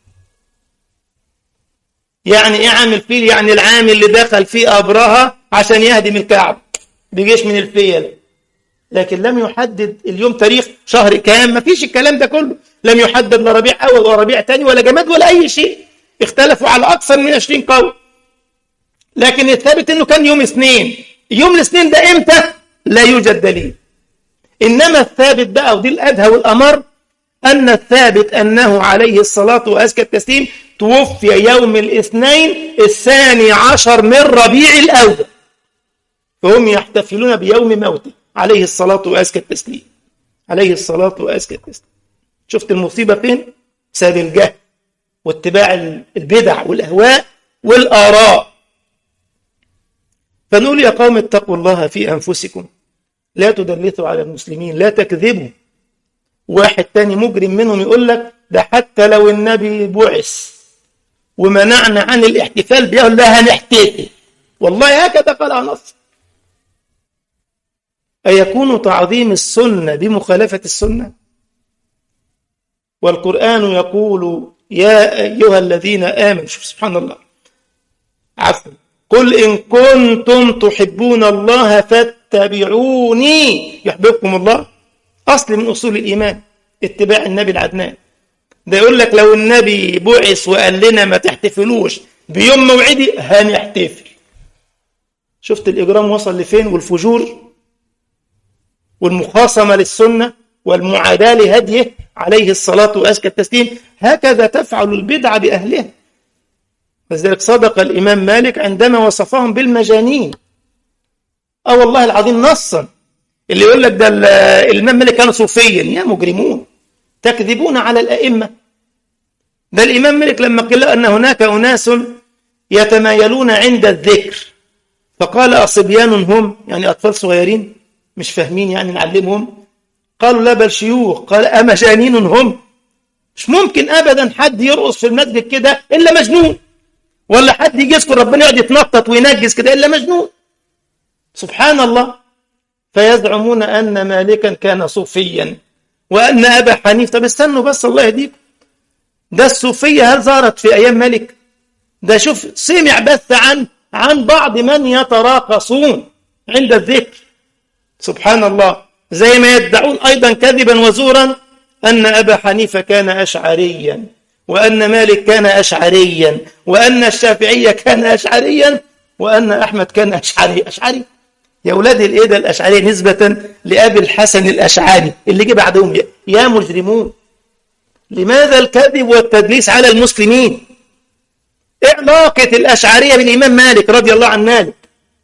S1: يعني ايه عام الفيل يعني العام اللي دخل فيه أبرهة عشان يهدم الكعب بجيش من الفيل لكن لم يحدد اليوم تاريخ شهر كام ما فيش الكلام ده كله لم يحدد لا ربيع أول ولا ربيع تاني ولا جماد ولا أي شيء اختلفوا على أكثر من 20 قول لكن الثابت أنه كان يوم اثنين يوم الاثنين ده إمتى لا يوجد دليل إنما الثابت بقى ودي الأدهى والأمر أن الثابت أنه عليه الصلاة وأزكى التسليم توفي يوم الاثنين الثاني عشر من ربيع الأول فهم يحتفلون بيوم موته عليه الصلاة وأزكى التسليم عليه الصلاة وأزكى التسليم شفت المصيبة فين؟ بسبب الجهل واتباع البدع والأهواء والآراء فنقول يا قوم اتقوا الله في أنفسكم لا تدلثوا على المسلمين لا تكذبوا واحد تاني مجرم منهم يقول لك ده حتى لو النبي بعث ومنعنا عن الاحتفال بيه لا هنحتفل والله هكذا قال نص أيكون تعظيم السنة بمخالفة السنة والقرآن يقول يا أيها الذين آمنوا شوف سبحان الله عفوا قل إن كنتم تحبون الله فاتبعوني يحببكم الله أصل من أصول الإيمان اتباع النبي العدنان ده يقول لك لو النبي بعث وقال لنا ما تحتفلوش بيوم موعدي هنحتفل شفت الإجرام وصل لفين والفجور والمخاصمة للسنة والمعاداة لهديه عليه الصلاة وأزكى التسليم هكذا تفعل البدعة بأهلها لذلك صدق الإمام مالك عندما وصفهم بالمجانين أه والله العظيم نصا اللي يقول لك ده الإمام مالك كان صوفيا يا مجرمون تكذبون على الأئمة ده الإمام مالك لما قيل أن هناك أناس يتمايلون عند الذكر فقال أصبيان هم يعني أطفال صغيرين مش فاهمين يعني نعلمهم قالوا لا بل شيوخ قال أمجانين هم مش ممكن أبدا حد يرقص في المسجد كده إلا مجنون ولا حد يجي يذكر ربنا يقعد يتنطط وينجز كده إلا مجنون سبحان الله فيزعمون أن مالكا كان صوفيا وأن أبا حنيف طب استنوا بس الله يهديكم ده الصوفية هل ظهرت في أيام مالك ده شوف سمع بث عن عن بعض من يتراقصون عند الذكر سبحان الله زي ما يدعون أيضا كذبا وزورا أن أبا حنيفة كان أشعريا وأن مالك كان أشعريا وأن الشافعية كان أشعريا وأن أحمد كان أشعري أشعري يا أولاد الإيه ده الأشعرية نسبة لأبي الحسن الأشعري اللي جه بعدهم يا مجرمون لماذا الكذب والتدليس على المسلمين إيه علاقة الأشعرية بالإمام مالك رضي الله عن مالك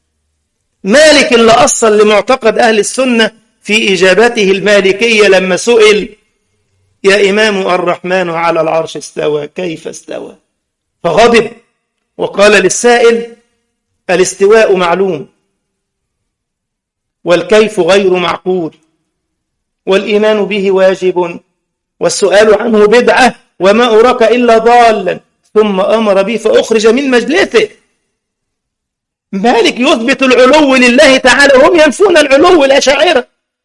S1: مالك اللي أصل لمعتقد أهل السنة في إجابته المالكية لما سئل يا إمام الرحمن على العرش استوى كيف استوى فغضب وقال للسائل الاستواء معلوم والكيف غير معقول والإيمان به واجب والسؤال عنه بدعة وما أراك إلا ضالا ثم أمر به فأخرج من مجلسه مالك يثبت العلو لله تعالى وهم ينفون العلو الأشاعرة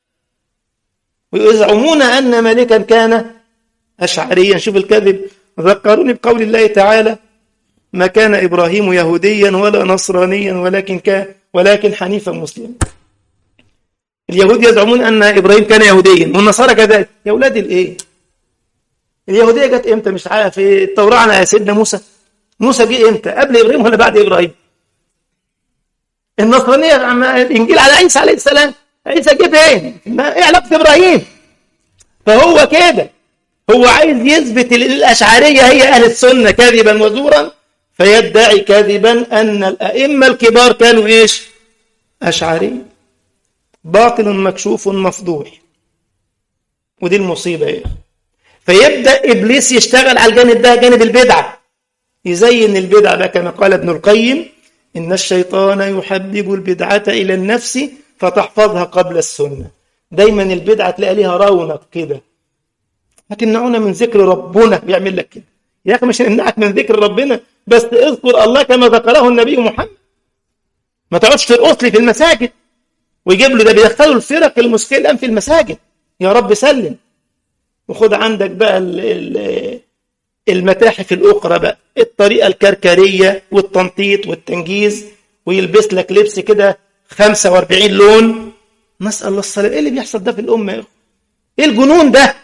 S1: ويزعمون أن مالكا كان أشعريا شوف الكذب ذكروني بقول الله تعالى ما كان إبراهيم يهوديا ولا نصرانيا ولكن كان ولكن حنيفا مسلما اليهود يزعمون أن إبراهيم كان يهوديا والنصارى كذلك يا أولاد الإيه اليهودية جت إمتى مش عارف في التوراة على سيدنا موسى موسى جه إمتى قبل إبراهيم ولا بعد إبراهيم النصرانية الإنجيل على عيسى عليه السلام عيسى جه فين ما إيه علاقة إبراهيم فهو كده هو عايز يثبت الأشعرية هي أهل السنة كذبا وزورا فيدعي كذبا أن الأئمة الكبار كانوا إيش أشعري باطل مكشوف مفضوح ودي المصيبة إيه فيبدأ إبليس يشتغل على الجانب ده جانب البدعة يزين البدعة ده كما قال ابن القيم إن الشيطان يحبب البدعة إلى النفس فتحفظها قبل السنة دايما البدعة تلاقي ليها رونق كده هتمنعونا من ذكر ربنا بيعمل لك كده يا أخي مش هنمنعك من ذكر ربنا بس اذكر الله كما ذكره النبي محمد ما تقعدش ترقص لي في المساجد ويجيب له ده بيدخلوا الفرق المسكية الآن في المساجد يا رب سلم وخد عندك بقى المتاحف الأخرى بقى الطريقة الكركرية والتنطيط والتنجيز ويلبس لك لبس كده 45 لون نسأل الله السلام ايه اللي بيحصل ده في الأمة يا ايه الجنون ده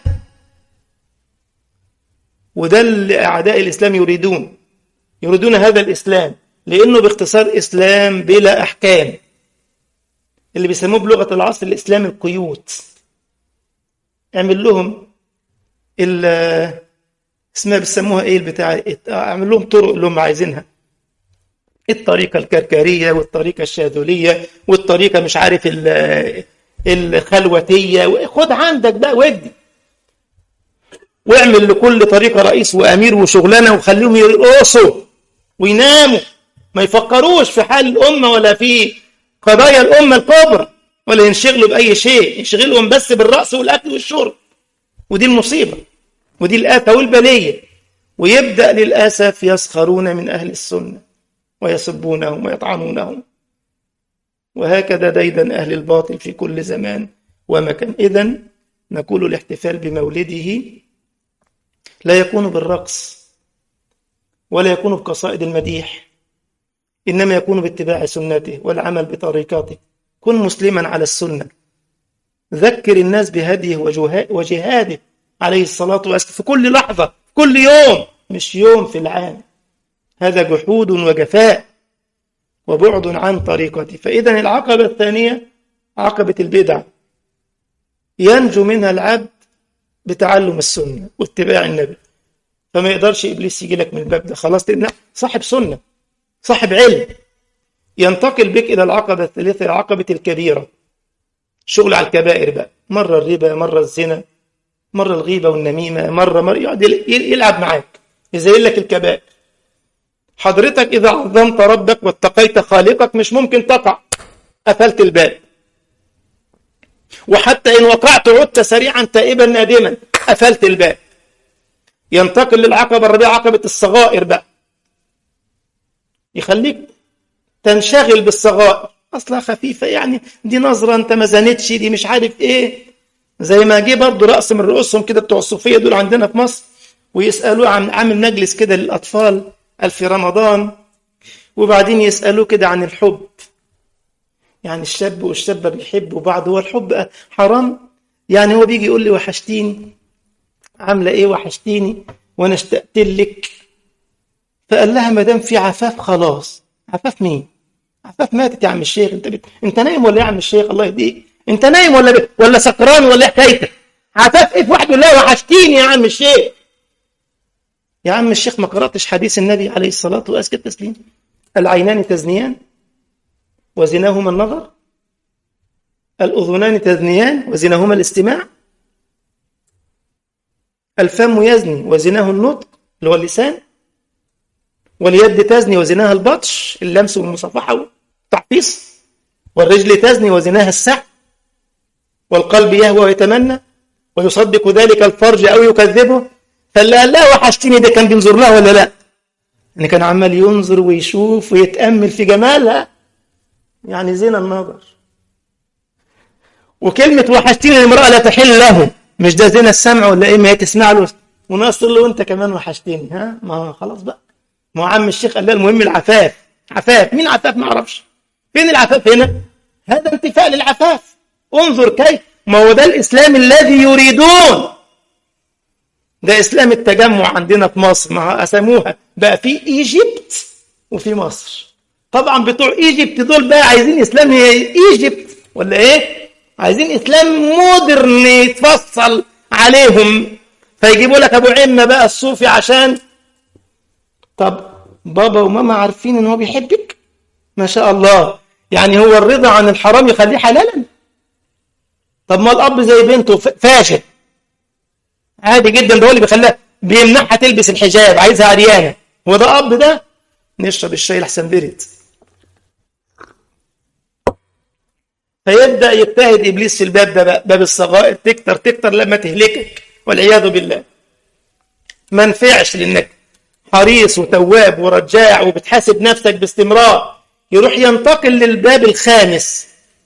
S1: وده اللي أعداء الإسلام يريدون يريدون هذا الإسلام لأنه باختصار إسلام بلا أحكام اللي بيسموه بلغة العصر الإسلام القيود اعمل لهم اسمها بيسموها ايه البتاع اعمل لهم طرق اللي هم عايزينها الطريقة الكركرية والطريقة الشاذلية والطريقة مش عارف الخلوتية خد عندك بقى ودي واعمل لكل طريقة رئيس وأمير وشغلانة وخليهم يرقصوا ويناموا ما يفكروش في حال الأمة ولا في قضايا الأمة الكبرى ولا ينشغلوا بأي شيء ينشغلهم بس بالرأس والأكل والشرب ودي المصيبة ودي الآفة والبلية ويبدأ للأسف يسخرون من أهل السنة ويسبونهم ويطعنونهم وهكذا ديدا أهل الباطل في كل زمان ومكان إذا نقول الاحتفال بمولده لا يكون بالرقص ولا يكون بقصائد المديح إنما يكون باتباع سنته والعمل بطريقته كن مسلما على السنة ذكر الناس بهديه وجهاده عليه الصلاة والسلام في كل لحظة في كل يوم مش يوم في العام هذا جحود وجفاء وبعد عن طريقته فإذا العقبة الثانية عقبة البدع ينجو منها العبد بتعلم السنة واتباع النبي فما يقدرش إبليس يجي لك من الباب ده خلاص لأن صاحب سنة صاحب علم ينتقل بك إلى العقبة الثالثة العقبة الكبيرة شغل على الكبائر بقى مرة الربا مرة الزنا مرة الغيبة والنميمة مرة مرة يقعد يلعب معاك يزين لك الكبائر حضرتك إذا عظمت ربك واتقيت خالقك مش ممكن تقع قفلت الباب وحتى إن وقعت عدت سريعا تائبا نادما قفلت الباب ينتقل للعقبة الرابعة عقبة الصغائر بقى يخليك تنشغل بالصغائر أصلها خفيفة يعني دي نظرة أنت ما زنتش دي مش عارف إيه زي ما جه برضه رأس من رؤوسهم كده بتوع الصوفية دول عندنا في مصر ويسألوه عن عامل مجلس كده للأطفال في رمضان وبعدين يسألوه كده عن الحب يعني الشاب والشابة بيحبوا بعض هو الحب حرام يعني هو بيجي يقول لي وحشتيني عاملة ايه وحشتيني وانا اشتقت لك فقال لها ما دام في عفاف خلاص عفاف مين عفاف ماتت يا عم الشيخ انت بت... انت نايم ولا ايه يا عم الشيخ الله يهديك انت نايم ولا ب... ولا سكران ولا حكايتك عفاف ايه في وحده لا وحشتيني يا عم الشيخ يا عم الشيخ ما قرأتش حديث النبي عليه الصلاة وأزكى التسليم العينان تزنيان وزناهما النظر الأذنان تزنيان وزناهما الاستماع الفم يزني وزناه النطق اللي هو اللسان واليد تزني وزناها البطش اللمس والمصافحة والتعفيص والرجل تزني وزناها السعي والقلب يهوى ويتمنى ويصدق ذلك الفرج أو يكذبه فاللي قال لا وحشتني ده كان بينظر لها ولا لا يعني كان عمال ينظر ويشوف ويتأمل في جمالها يعني زين النظر وكلمة وحشتني المرأة لا تحل له مش ده زين السمع ولا ايه ما هي تسمع له وناس تقول له انت كمان وحشتني ها ما خلاص بقى ما هو عم الشيخ قال له المهم العفاف عفاف مين عفاف ما اعرفش فين العفاف هنا هذا انتفاء للعفاف انظر كيف ما هو ده الاسلام الذي يريدون ده اسلام التجمع عندنا في مصر ما اسموها بقى في ايجيبت وفي مصر طبعا بتوع ايجيبت دول بقى عايزين اسلام ايجيبت ولا ايه عايزين اسلام مودرن يتفصل عليهم فيجيبوا لك ابو عمه بقى الصوفي عشان طب بابا وماما عارفين ان هو بيحبك ما شاء الله يعني هو الرضا عن الحرام يخليه حلالا طب ما الاب زي بنته فاشل عادي جدا ده هو اللي بيخليها بيمنعها تلبس الحجاب عايزها عريانه هو ده اب ده نشرب الشاي لحسن برد فيبدا يجتهد ابليس في الباب ده بقى باب الصغائر تكتر تكتر لما تهلكك والعياذ بالله ما نفعش لانك حريص وتواب ورجاع وبتحاسب نفسك باستمرار يروح ينتقل للباب الخامس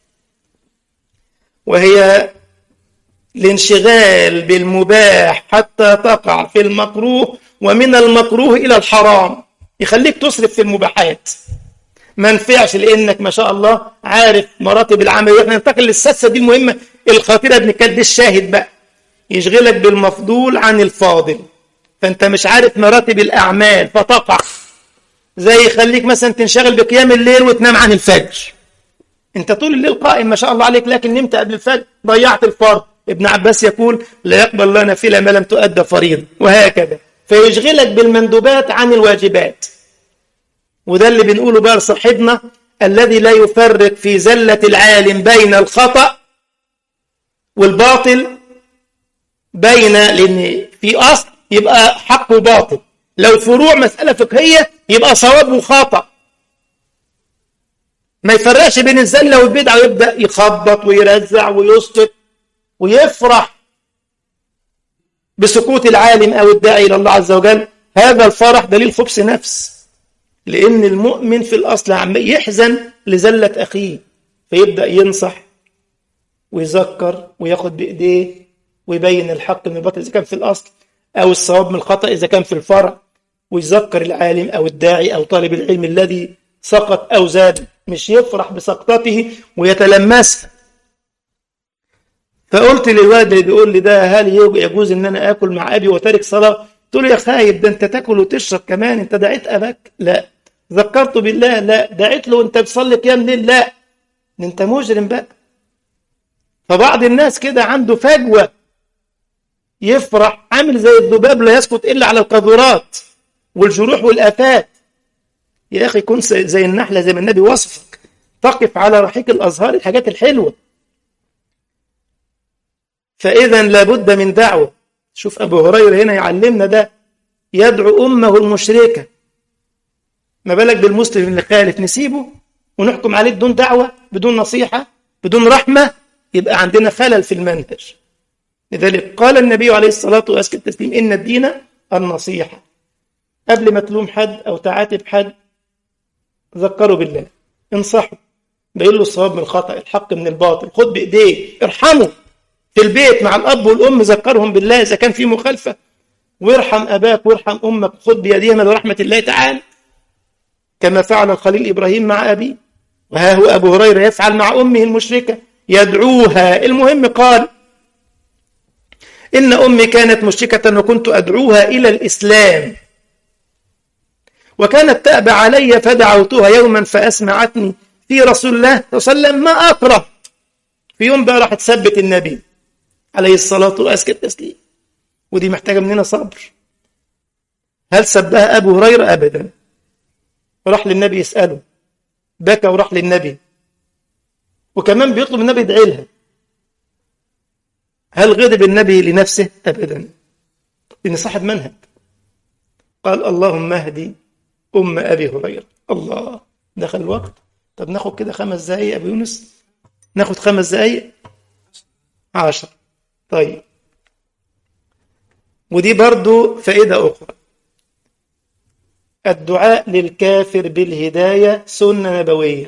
S1: وهي الانشغال بالمباح حتى تقع في المكروه ومن المكروه إلى الحرام يخليك تصرف في المباحات ما نفعش لأنك ما شاء الله عارف مراتب العمل واحنا ننتقل للسادسة دي المهمة الخطيرة ابن كلب الشاهد بقى يشغلك بالمفضول عن الفاضل فانت مش عارف مراتب الأعمال فتقع زي يخليك مثلا تنشغل بقيام الليل وتنام عن الفجر انت طول الليل قائم ما شاء الله عليك لكن نمت قبل الفجر ضيعت الفرض ابن عباس يقول لا يقبل الله نافلة ما لم تؤدى فريضة وهكذا فيشغلك بالمندوبات عن الواجبات وده اللي بنقوله بقى لصاحبنا الذي لا يفرق في زلة العالم بين الخطأ والباطل بين لأن في أصل يبقى حق وباطل لو فروع مسألة فقهية يبقى صواب وخطأ ما يفرقش بين الزلة والبدعة ويبدأ يخبط ويرزع ويسقط ويفرح بسكوت العالم أو الداعي إلى الله عز وجل هذا الفرح دليل خبث نفس لأن المؤمن في الأصل عم يحزن لزلة أخيه فيبدأ ينصح ويذكر وياخد بإيديه ويبين الحق من الباطل إذا كان في الأصل أو الصواب من الخطأ إذا كان في الفرع ويذكر العالم أو الداعي أو طالب العلم الذي سقط أو زاد مش يفرح بسقطته ويتلمسها فقلت للوالد اللي بيقول لي ده هل يجوز ان انا اكل مع ابي وتارك صلاه؟ قلت له يا خايب ده انت تاكل وتشرب كمان انت دعيت اباك؟ لا ذكرته بالله لا دعيت له وانت بتصلي قيام ليل لا ده انت مجرم بقى فبعض الناس كده عنده فجوه يفرح عامل زي الذباب لا يسقط الا على القاذورات والجروح والافات يا اخي كن زي النحله زي ما النبي وصفك تقف على رحيق الازهار الحاجات الحلوه فإذا لابد من دعوة شوف أبو هريرة هنا يعلمنا ده يدعو أمه المشركة ما بالك بالمسلم اللي خالف نسيبه ونحكم عليه بدون دعوة بدون نصيحة بدون رحمة يبقى عندنا خلل في المنهج لذلك قال النبي عليه الصلاة وأزكى التسليم إن الدين النصيحة قبل ما تلوم حد أو تعاتب حد ذكروا بالله انصحوا بين له الصواب من الخطأ الحق من الباطل خد بإيديه ارحمه في البيت مع الأب والأم ذكرهم بالله إذا كان في مخالفة وارحم أباك وارحم أمك خذ بيديهما لرحمة الله تعالى كما فعل الخليل إبراهيم مع أبيه وها هو أبو هريرة يفعل مع أمه المشركة يدعوها المهم قال إن أمي كانت مشركة وكنت أدعوها إلى الإسلام وكانت تأبى علي فدعوتها يوما فأسمعتني في رسول الله صلى الله عليه وسلم ما أكره في يوم بقى راح تثبت النبي عليه الصلاة وأزكى التسليم ودي محتاجة مننا صبر هل سبها أبو هريرة أبدا راح للنبي يسأله بكى وراح للنبي وكمان بيطلب النبي يدعي لها هل غضب النبي لنفسه أبدا لأن صاحب منهج قال اللهم اهدي أم أبي هريرة الله دخل الوقت طب ناخد كده خمس دقايق أبو يونس ناخد خمس دقايق عشر طيب ودي برضو فائدة أخرى الدعاء للكافر بالهداية سنة نبوية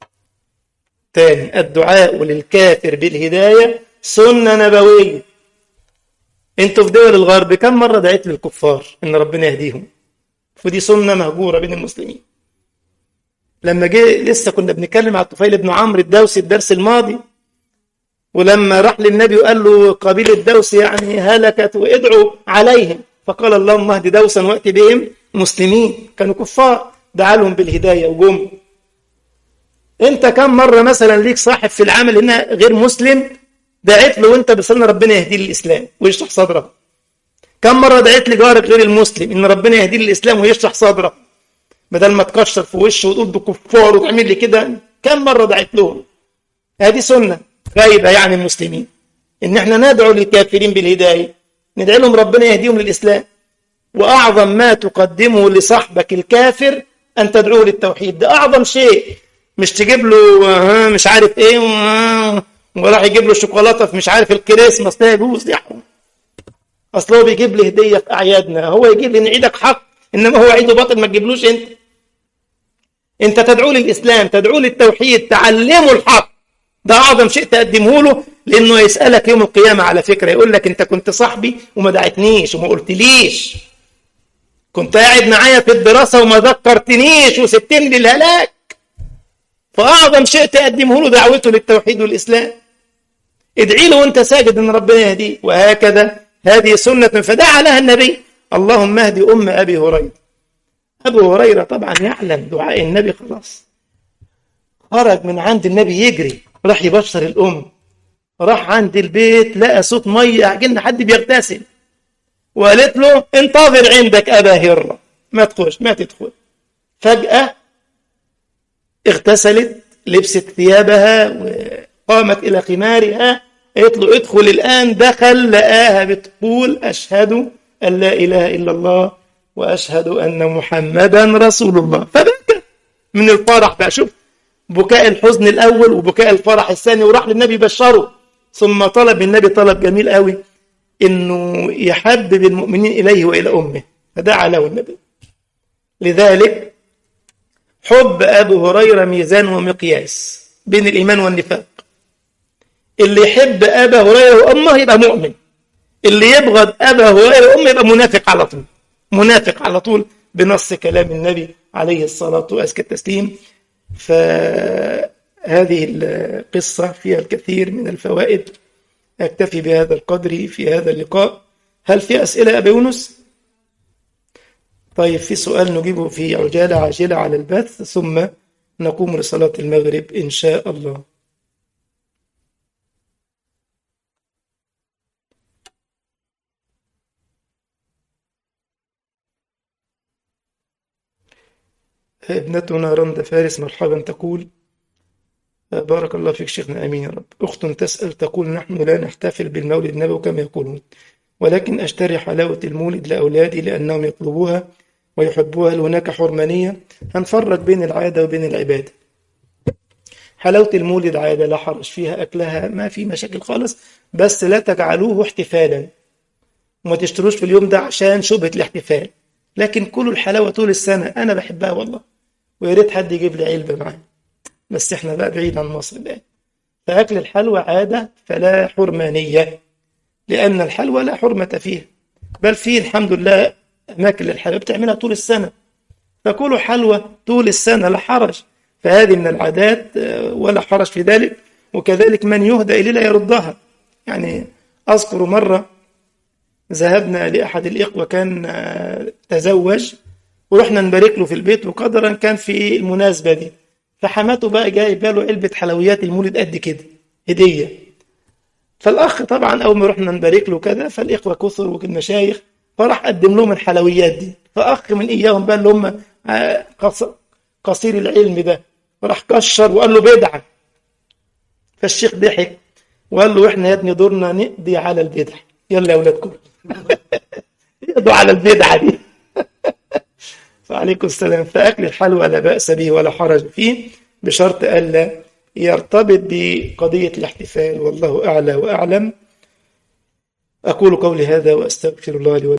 S1: تاني الدعاء للكافر بالهداية سنة نبوية انتوا في دول الغرب كم مرة دعيت للكفار ان ربنا يهديهم ودي سنة مهجورة بين المسلمين لما جه لسه كنا بنتكلم على الطفيل بن عمرو الدوسي الدرس الماضي ولما راح للنبي وقال له قبيلة دوس يعني هلكت وادعوا عليهم فقال اللهم اهد دوسا وات بهم مسلمين كانوا كفار دعا لهم بالهداية وجم انت كم مرة مثلا ليك صاحب في العمل هنا غير مسلم دعيت له وانت بصلنا ربنا يهديه للإسلام ويشرح صدره كم مرة دعيت لجارك غير المسلم ان ربنا يهديه للإسلام ويشرح صدره بدل ما تكشر في وشه وتقول ده كفار وتعمل لي كده كم مرة دعيت لهم هذه سنة غايبة يعني المسلمين ان احنا ندعو للكافرين بالهداية ندعي لهم ربنا يهديهم للإسلام وأعظم ما تقدمه لصاحبك الكافر أن تدعوه للتوحيد ده أعظم شيء مش تجيب له مش عارف ايه وراح يجيب له شوكولاته في مش عارف الكريسماس ده يجوز يا اصل هو بيجيب لي هديه في اعيادنا هو يجيب لي ان عيدك حق انما هو عيده باطل ما تجيبلوش انت انت تدعو للاسلام تدعو للتوحيد تعلمه الحق ده اعظم شيء تقدمه له لانه يسالك يوم القيامه على فكره يقول لك انت كنت صاحبي وما دعتنيش وما قلتليش كنت قاعد معايا في الدراسه وما ذكرتنيش وسبتني للهلاك فاعظم شيء تقدمه له دعوته للتوحيد والاسلام ادعي له وانت ساجد ان ربنا يهديه وهكذا هذه سنه فدعا لها النبي اللهم اهد ام ابي هريره ابو هريره طبعا يعلم دعاء النبي خلاص خرج من عند النبي يجري راح يبشر الام راح عند البيت لقى صوت ميه كأن حد بيغتسل وقالت له انتظر عندك ابا هره ما تخش ما تدخل فجاه اغتسلت لبست ثيابها وقامت الى خمارها قالت له ادخل الان دخل لقاها بتقول اشهد ان لا اله الا الله واشهد ان محمدا رسول الله فبكى من الفرح بقى شوف بكاء الحزن الاول وبكاء الفرح الثاني وراح للنبي بشره ثم طلب النبي طلب جميل قوي انه يحبب المؤمنين اليه والى امه فدعا له النبي لذلك حب ابي هريره ميزان ومقياس بين الايمان والنفاق اللي يحب ابا هريره وامه يبقى مؤمن اللي يبغض ابا هريره وامه يبقى منافق على طول منافق على طول بنص كلام النبي عليه الصلاه وازكى التسليم فهذه القصه فيها الكثير من الفوائد أكتفي بهذا القدر في هذا اللقاء هل في أسئلة أبا يونس؟ طيب في سؤال نجيبه في عجالة عاجلة على البث ثم نقوم لصلاة المغرب إن شاء الله ابنتنا رند فارس مرحبا تقول بارك الله فيك شيخنا امين يا رب اخت تسال تقول نحن لا نحتفل بالمولد النبوي كما يقولون ولكن اشتري حلاوه المولد لاولادي لانهم يطلبوها ويحبوها هل هناك حرمانيه هنفرق بين العاده وبين العباده حلاوه المولد عاده لا حرج فيها اكلها ما في مشاكل خالص بس لا تجعلوه احتفالا وما تشتروش في اليوم ده عشان شبهه الاحتفال لكن كلوا الحلاوه طول السنه انا بحبها والله ويا ريت حد يجيب لي علبه معاه بس احنا بقى بعيد عن مصر الآن فأكل الحلوى عادة فلا حرمانية لأن الحلوى لا حرمة فيها بل في الحمد لله أماكن للحلوى بتعملها طول السنة فكلوا حلوى طول السنة لا حرج فهذه من العادات ولا حرج في ذلك وكذلك من يهدى إليه لا يردها يعني أذكر مرة ذهبنا لأحد الإخوة كان تزوج ورحنا نبارك له في البيت وقدرا كان في المناسبة دي فحماته بقى جايبه له علبه حلويات المولد قد كده هديه فالاخ طبعا اول ما رحنا نبارك له كده فالاخوه كثر والمشايخ فراح قدم لهم الحلويات دي فاخ من اياهم بقى اللي هم قصير العلم ده راح كشر وقال له بدعه فالشيخ ضحك وقال له احنا يا ابني دورنا نقضي على البدع يلا يا اولاد كلهم يقضوا على البدعه دي وعليكم السلام فأكل الحلوى لا بأس به ولا حرج فيه بشرط ألا يرتبط بقضية الاحتفال والله أعلى وأعلم أقول قولي هذا وأستغفر الله لي